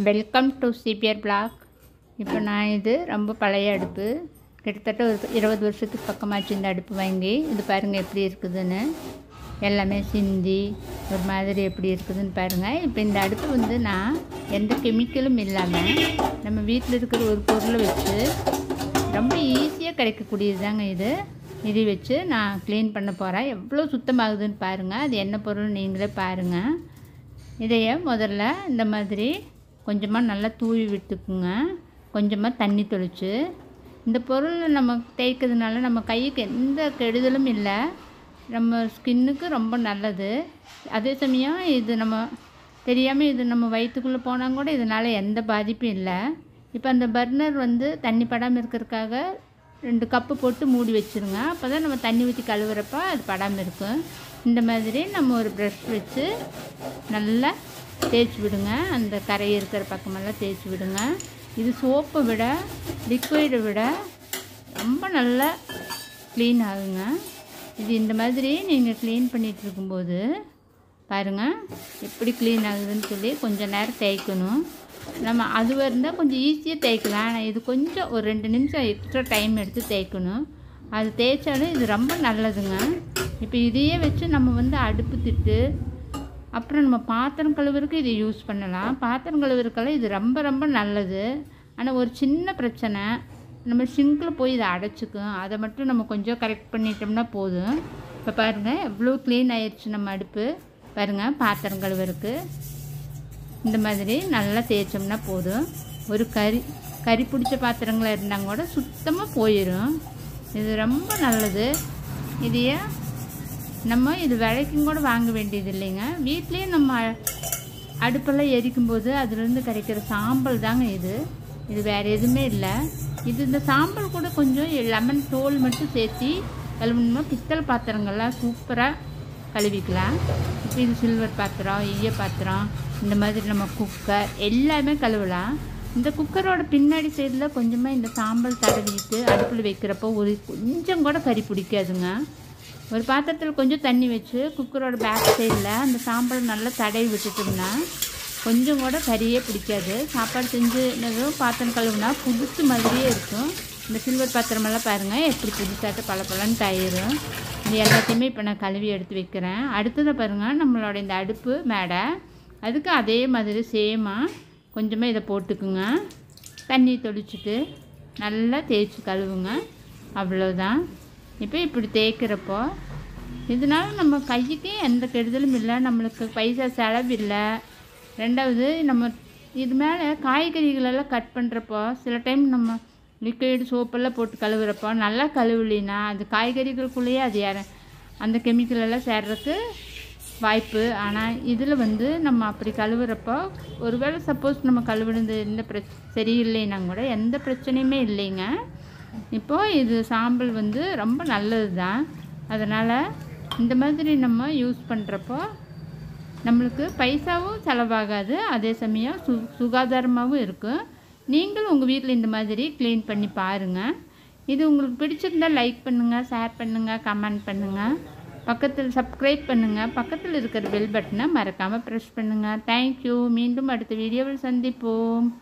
welcome to CPR black இப்போ நான் இது ரொம்ப பழைய அடுப்பு கிட்டத்தட்ட ஒரு இருபது வருஷத்துக்கு பக்கமாச்சு இந்த அடுப்பு வாங்கி இது பாருங்கள் எப்படி இருக்குதுன்னு எல்லாமே சிந்தி ஒரு மாதிரி எப்படி இருக்குதுன்னு பாருங்கள் இப்போ இந்த அடுப்பு வந்து நான் எந்த கெமிக்கலும் இல்லாமல் நம்ம வீட்டில் இருக்கிற ஒரு பொருளை வச்சு ரொம்ப ஈஸியாக கிடைக்கக்கூடியது தாங்க இது இது வச்சு நான் க்ளீன் பண்ண போகிறேன் எவ்வளோ சுத்தமாகுதுன்னு பாருங்கள் அது என்ன பொருள் நீங்களே பாருங்கள் இதைய முதல்ல இந்த மாதிரி கொஞ்சமாக நல்லா தூவி விட்டுக்குங்க கொஞ்சமாக தண்ணி தெளித்து இந்த பொருள் நம்ம தேய்க்கிறதுனால நம்ம கைக்கு எந்த கெடுதலும் இல்லை நம்ம ஸ்கின்னுக்கு ரொம்ப நல்லது அதே சமயம் இது நம்ம தெரியாமல் இது நம்ம வயிற்றுக்குள்ளே போனால் கூட இதனால் எந்த பாதிப்பும் இல்லை இப்போ அந்த பர்னர் வந்து தண்ணி படாமல் இருக்கிறதுக்காக ரெண்டு கப்பு போட்டு மூடி வச்சுருங்க அப்போ தான் நம்ம தண்ணி ஊற்றி கழுவுறப்ப அது படாமல் இருக்கும் இந்த மாதிரி நம்ம ஒரு ப்ரஷ் வச்சு நல்லா தேய்ச்சி விடுங்க அந்த கரை இருக்கிற பக்கமெல்லாம் தேய்ச்சி விடுங்க இது சோப்பை விட லிக்விடை விட ரொம்ப நல்லா க்ளீன் ஆகுங்க இது இந்த மாதிரி நீங்கள் க்ளீன் பண்ணிகிட்டு இருக்கும்போது பாருங்கள் எப்படி க்ளீன் ஆகுதுன்னு சொல்லி கொஞ்சம் நேரம் தேய்க்கணும் நம்ம அது இருந்தால் கொஞ்சம் ஈஸியாக தேய்க்கலாம் ஆனால் இது கொஞ்சம் ஒரு ரெண்டு நிமிஷம் எக்ஸ்ட்ரா டைம் எடுத்து தேய்க்கணும் அது தேய்ச்சாலும் இது ரொம்ப நல்லதுங்க இப்போ இதையே வச்சு நம்ம வந்து அடுப்பு திட்டு அப்புறம் நம்ம பாத்திரம் கழுவுறதுக்கு இதை யூஸ் பண்ணலாம் பாத்திரம் கழுவுறதுக்கெல்லாம் இது ரொம்ப ரொம்ப நல்லது ஆனால் ஒரு சின்ன பிரச்சனை நம்ம சிங்கில் போய் இதை அடைச்சிக்கும் அதை மட்டும் நம்ம கொஞ்சம் கரெக்ட் பண்ணிட்டோம்னா போதும் இப்போ பாருங்கள் எவ்வளோ க்ளீன் ஆயிடுச்சு நம்ம அடுப்பு பாருங்கள் பாத்திரம் கழுவுறதுக்கு இந்த மாதிரி நல்லா தேய்ச்சோம்னா போதும் ஒரு கறி கறி பிடிச்ச பாத்திரங்களாக இருந்தால் கூட சுத்தமாக போயிடும் இது ரொம்ப நல்லது இதையே நம்ம இது விலைக்கும் கூட வாங்க வேண்டியது இல்லைங்க வீட்லேயே நம்ம அடுப்பெல்லாம் எரிக்கும்போது அதுலேருந்து கிடைக்கிற சாம்பல் தாங்க இது இது வேறு எதுவுமே இல்லை இது இந்த சாம்பல் கூட கொஞ்சம் லெமன் தோல் மட்டும் சேர்த்து கழுவணுமா பித்தளை பாத்திரங்கள்லாம் சூப்பராக கழுவிக்கலாம் இப்போ இது சில்வர் பாத்திரம் ஈய பாத்திரம் இந்த மாதிரி நம்ம குக்கர் எல்லாமே கழுவலாம் இந்த குக்கரோட பின்னாடி சைடில் கொஞ்சமாக இந்த சாம்பல் தடவிட்டு அடுப்பில் வைக்கிறப்போ ஒரு கொஞ்சம் கூட கறி பிடிக்காதுங்க ஒரு பாத்திரத்தில் கொஞ்சம் தண்ணி வச்சு குக்கரோட பேக் சைடில் அந்த சாம்பல் நல்லா தடவி விட்டுட்டோம்னா கொஞ்சம் கூட கறியே பிடிக்காது சாப்பாடு செஞ்சுனதும் பாத்திரம் கழுவுனா புதுசு மாதிரியே இருக்கும் இந்த சில்வர் பாத்திரமெல்லாம் பாருங்கள் எப்படி புதுசாட்ட பல பலன்னு தயிரும் இது எல்லாத்தையுமே இப்போ நான் கழுவி எடுத்து வைக்கிறேன் அடுத்ததை பாருங்கள் நம்மளோட இந்த அடுப்பு மேடை அதுக்கு அதே மாதிரி சேமாக கொஞ்சமாக இதை போட்டுக்குங்க தண்ணி தொளிச்சுட்டு நல்லா தேய்ச்சி கழுவுங்க அவ்வளோதான் இப்போ இப்படி தேய்க்கிறப்போ இதனால நம்ம கைக்கு எந்த கெடுதலும் இல்லை நம்மளுக்கு பைசா செலவு இல்லை ரெண்டாவது நம்ம இது மேலே காய்கறிகளெல்லாம் கட் பண்ணுறப்போ சில டைம் நம்ம லிக்விட் சோப்பெல்லாம் போட்டு கழுவுறப்போ நல்லா கழுவலினா அது காய்கறிகளுக்குள்ளேயே அது யார அந்த கெமிக்கல் எல்லாம் சேர்றதுக்கு வாய்ப்பு ஆனால் இதில் வந்து நம்ம அப்படி கழுவுறப்போ ஒருவேளை சப்போஸ் நம்ம கழுவுனது எந்த பிரச் சரியில்லைன்னா கூட எந்த பிரச்சனையுமே இல்லைங்க இப்போது இது சாம்பல் வந்து ரொம்ப நல்லது தான் அதனால் இந்த மாதிரி நம்ம யூஸ் பண்ணுறப்போ நம்மளுக்கு பைசாவும் செலவாகாது அதே சமயம் சு சுகாதாரமாகவும் இருக்கும் நீங்களும் உங்கள் வீட்டில் இந்த மாதிரி க்ளீன் பண்ணி பாருங்கள் இது உங்களுக்கு பிடிச்சிருந்தால் லைக் பண்ணுங்கள் ஷேர் பண்ணுங்கள் கமெண்ட் பண்ணுங்கள் பக்கத்தில் சப்ஸ்கிரைப் பண்ணுங்கள் பக்கத்தில் இருக்கிற பெல் பட்டனை மறக்காமல் ப்ரெஸ் பண்ணுங்கள் தேங்க்யூ மீண்டும் அடுத்த வீடியோவில் சந்திப்போம்